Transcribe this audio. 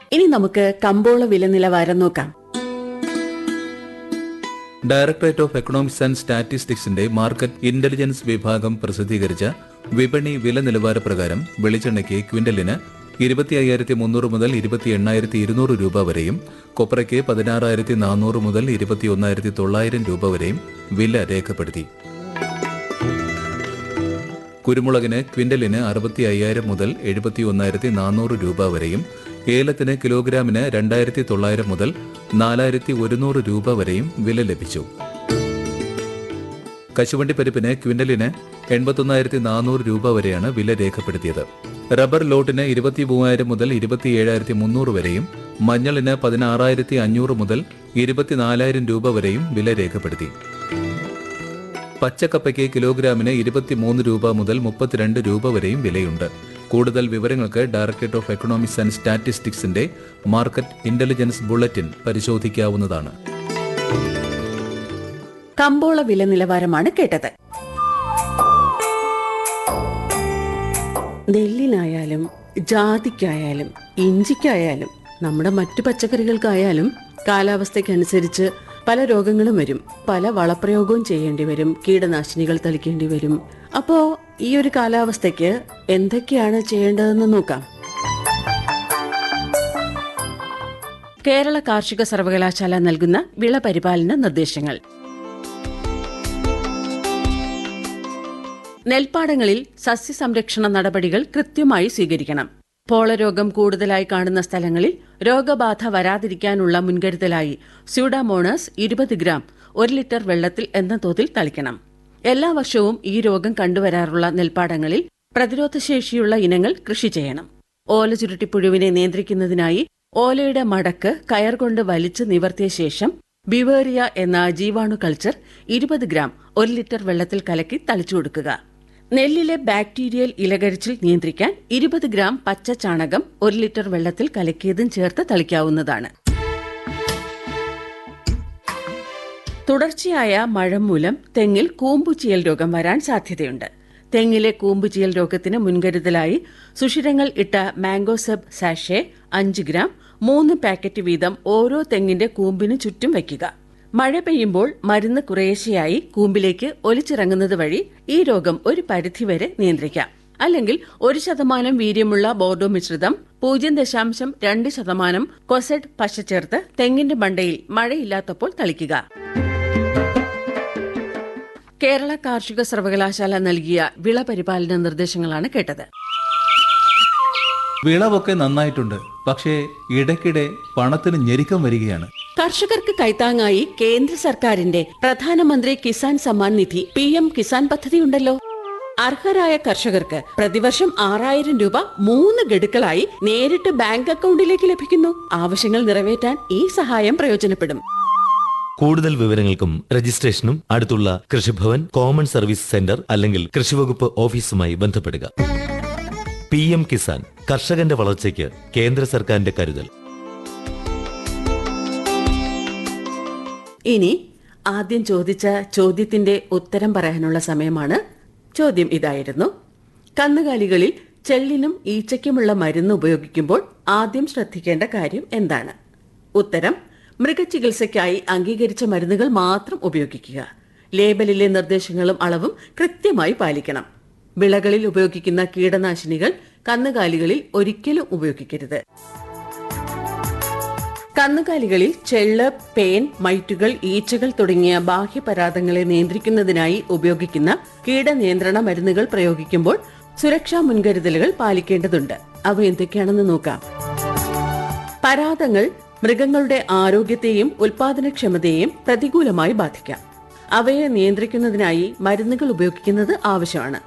ഇനി നമുക്ക് കമ്പോള വില നിലവാരം നോക്കാം ഡയറക്ടറേറ്റ് ഓഫ് എക്കണോമിക്സ് ആൻഡ് സ്റ്റാറ്റിസ്റ്റിക്സിന്റെ മാർക്കറ്റ് ഇന്റലിജൻസ് വിഭാഗം പ്രസിദ്ധീകരിച്ച വിപണി വില നിലവാര പ്രകാരം വെളിച്ചെണ്ണയ്ക്ക് ക്വിന്റലിന് ഇരുപത്തി അയ്യായിരത്തി മുന്നൂറ് മുതൽ ഇരുപത്തി എണ്ണായിരത്തി ഇരുന്നൂറ് രൂപ വരെയും കൊപ്രയ്ക്ക് പതിനാറായിരത്തി നാനൂറ് മുതൽ ഇരുപത്തി ഒന്നായിരത്തി തൊള്ളായിരം രൂപ വരെയും വില രേഖപ്പെടുത്തി കുരുമുളകിന് ക്വിന്റലിന് അറുപത്തി അയ്യായിരം മുതൽ എഴുപത്തി ഒന്നായിരത്തി നാനൂറ് രൂപ വരെയും ഏലത്തിന് കിലോഗ്രാമിന് രണ്ടായിരത്തി തൊള്ളായിരം മുതൽ നാലായിരത്തി ഒരുന്നൂറ് രൂപ വരെയും വില ലഭിച്ചു കശുവണ്ടി പരിപ്പിന് ക്വിന്റലിന് എൺപത്തൊന്നായിരത്തി നാനൂറ് രൂപ വരെയാണ് വില രേഖപ്പെടുത്തിയത് റബ്ബർ ലോട്ടിന് ഇരുപത്തി മൂവായിരം മുതൽ ഇരുപത്തി ഏഴായിരത്തി മുന്നൂറ് വരെയും മഞ്ഞളിന് പതിനാറായിരത്തി അഞ്ഞൂറ് മുതൽ ഇരുപത്തിനാലായിരം രൂപ വരെയും വില രേഖപ്പെടുത്തി പച്ചക്കപ്പയ്ക്ക് കിലോഗ്രാമിന് ഇരുപത്തിമൂന്ന് രൂപ മുതൽ മുപ്പത്തിരണ്ട് രൂപ വരെയും വിലയുണ്ട് കൂടുതൽ വിവരങ്ങൾക്ക് ഡയറക്ടറേറ്റ് ഓഫ് എക്കണോമിക്സ് ആൻഡ് സ്റ്റാറ്റിസ്റ്റിക്സിന്റെ മാർക്കറ്റ് ഇന്റലിജൻസ് ബുള്ളറ്റിൻ പരിശോധിക്കാവുന്നതാണ് കമ്പോള വില നിലവാരമാണ് കേട്ടത് നെല്ലിനായാലും ജാതിക്കായാലും ഇഞ്ചിക്കായാലും നമ്മുടെ മറ്റു പച്ചക്കറികൾക്കായാലും കാലാവസ്ഥയ്ക്കനുസരിച്ച് പല രോഗങ്ങളും വരും പല വളപ്രയോഗവും ചെയ്യേണ്ടി വരും കീടനാശിനികൾ തളിക്കേണ്ടി വരും അപ്പോ ഈ ഒരു കാലാവസ്ഥയ്ക്ക് എന്തൊക്കെയാണ് ചെയ്യേണ്ടതെന്ന് നോക്കാം കേരള കാർഷിക സർവകലാശാല നൽകുന്ന വിള പരിപാലന നിർദ്ദേശങ്ങൾ നെൽപ്പാടങ്ങളിൽ സസ്യസംരക്ഷണ നടപടികൾ കൃത്യമായി സ്വീകരിക്കണം പോളരോഗം കൂടുതലായി കാണുന്ന സ്ഥലങ്ങളിൽ രോഗബാധ വരാതിരിക്കാനുള്ള മുൻകരുതലായി സ്യൂഡാമോണസ് ഇരുപത് ഗ്രാം ഒരു ലിറ്റർ വെള്ളത്തിൽ എന്ന തോതിൽ തളിക്കണം എല്ലാ വർഷവും ഈ രോഗം കണ്ടുവരാറുള്ള നെൽപ്പാടങ്ങളിൽ പ്രതിരോധശേഷിയുള്ള ഇനങ്ങൾ കൃഷി ചെയ്യണം ഓല ചുരുട്ടിപ്പുഴുവിനെ നിയന്ത്രിക്കുന്നതിനായി ഓലയുടെ മടക്ക് കയർ കൊണ്ട് വലിച്ചു നിവർത്തിയ ശേഷം ബിവേറിയ എന്ന ജീവാണു കൾച്ചർ ഇരുപത് ഗ്രാം ഒരു ലിറ്റർ വെള്ളത്തിൽ കലക്കി തളിച്ചു കൊടുക്കുക നെല്ലിലെ ബാക്ടീരിയൽ ഇലകരിച്ചിൽ നിയന്ത്രിക്കാൻ ഇരുപത് ഗ്രാം പച്ച ചാണകം ഒരു ലിറ്റർ വെള്ളത്തിൽ കലക്കിയതും ചേർത്ത് തളിക്കാവുന്നതാണ് തുടർച്ചയായ മഴ മൂലം തെങ്ങിൽ കൂമ്പുചീയൽ രോഗം വരാൻ സാധ്യതയുണ്ട് തെങ്ങിലെ കൂമ്പുചീയൽ രോഗത്തിന് മുൻകരുതലായി സുഷിരങ്ങൾ ഇട്ട മാംഗോസബ് സാഷെ അഞ്ച് ഗ്രാം മൂന്ന് പാക്കറ്റ് വീതം ഓരോ തെങ്ങിന്റെ കൂമ്പിന് ചുറ്റും വയ്ക്കുക മഴ പെയ്യുമ്പോൾ മരുന്ന് കുറേശ്ശെയായി കൂമ്പിലേക്ക് ഒലിച്ചിറങ്ങുന്നത് വഴി ഈ രോഗം ഒരു പരിധിവരെ നിയന്ത്രിക്കാം അല്ലെങ്കിൽ ഒരു ശതമാനം വീര്യമുള്ള ബോർഡോ മിശ്രിതം പൂജ്യം ദശാംശം രണ്ട് ശതമാനം കൊസെഡ് പശ ചേർത്ത് തെങ്ങിന്റെ മണ്ടയിൽ മഴയില്ലാത്തപ്പോൾ തളിക്കുക കേരള കാർഷിക സർവകലാശാല നൽകിയ വിള പരിപാലന നിർദ്ദേശങ്ങളാണ് കേട്ടത് വിളവൊക്കെ നന്നായിട്ടുണ്ട് പക്ഷേ ഇടയ്ക്കിടെ പണത്തിന് ഞെരുക്കം വരികയാണ് കർഷകർക്ക് കൈത്താങ്ങായി കേന്ദ്ര സർക്കാരിന്റെ പ്രധാനമന്ത്രി കിസാൻ സമ്മാൻ നിധി പി എം കിസാൻ പദ്ധതിയുണ്ടല്ലോ അർഹരായ കർഷകർക്ക് പ്രതിവർഷം ആറായിരം രൂപ മൂന്ന് ഗഡുക്കളായി നേരിട്ട് ബാങ്ക് അക്കൗണ്ടിലേക്ക് ലഭിക്കുന്നു ആവശ്യങ്ങൾ നിറവേറ്റാൻ ഈ സഹായം പ്രയോജനപ്പെടും കൂടുതൽ വിവരങ്ങൾക്കും രജിസ്ട്രേഷനും അടുത്തുള്ള കൃഷിഭവൻ കോമൺ സർവീസ് സെന്റർ അല്ലെങ്കിൽ കൃഷിവകുപ്പ് ഓഫീസുമായി ബന്ധപ്പെടുക പി എം കിസാൻ കർഷകന്റെ വളർച്ചയ്ക്ക് കേന്ദ്ര സർക്കാരിന്റെ കരുതൽ ഇനി ആദ്യം ചോദിച്ച ചോദ്യത്തിന്റെ ഉത്തരം പറയാനുള്ള സമയമാണ് ചോദ്യം ഇതായിരുന്നു കന്നുകാലികളിൽ ചെള്ളിനും ഈച്ചയ്ക്കുമുള്ള മരുന്ന് ഉപയോഗിക്കുമ്പോൾ ആദ്യം ശ്രദ്ധിക്കേണ്ട കാര്യം എന്താണ് ഉത്തരം മൃഗചികിത്സയ്ക്കായി അംഗീകരിച്ച മരുന്നുകൾ മാത്രം ഉപയോഗിക്കുക ലേബലിലെ നിർദ്ദേശങ്ങളും അളവും കൃത്യമായി പാലിക്കണം വിളകളിൽ ഉപയോഗിക്കുന്ന കീടനാശിനികൾ കന്നുകാലികളിൽ ഒരിക്കലും ഉപയോഗിക്കരുത് കന്നുകാലികളിൽ ചെള്ള് പേൻ മൈറ്റുകൾ ഈച്ചകൾ തുടങ്ങിയ ബാഹ്യപരാധങ്ങളെ നിയന്ത്രിക്കുന്നതിനായി ഉപയോഗിക്കുന്ന കീടനിയന്ത്രണ മരുന്നുകൾ പ്രയോഗിക്കുമ്പോൾ സുരക്ഷാ മുൻകരുതലുകൾ പാലിക്കേണ്ടതുണ്ട് അവ എന്തൊക്കെയാണെന്ന് നോക്കാം പരാതങ്ങൾ മൃഗങ്ങളുടെ ആരോഗ്യത്തെയും ഉൽപാദനക്ഷമതയെയും പ്രതികൂലമായി ബാധിക്കാം അവയെ നിയന്ത്രിക്കുന്നതിനായി മരുന്നുകൾ ഉപയോഗിക്കുന്നത് ആവശ്യമാണ്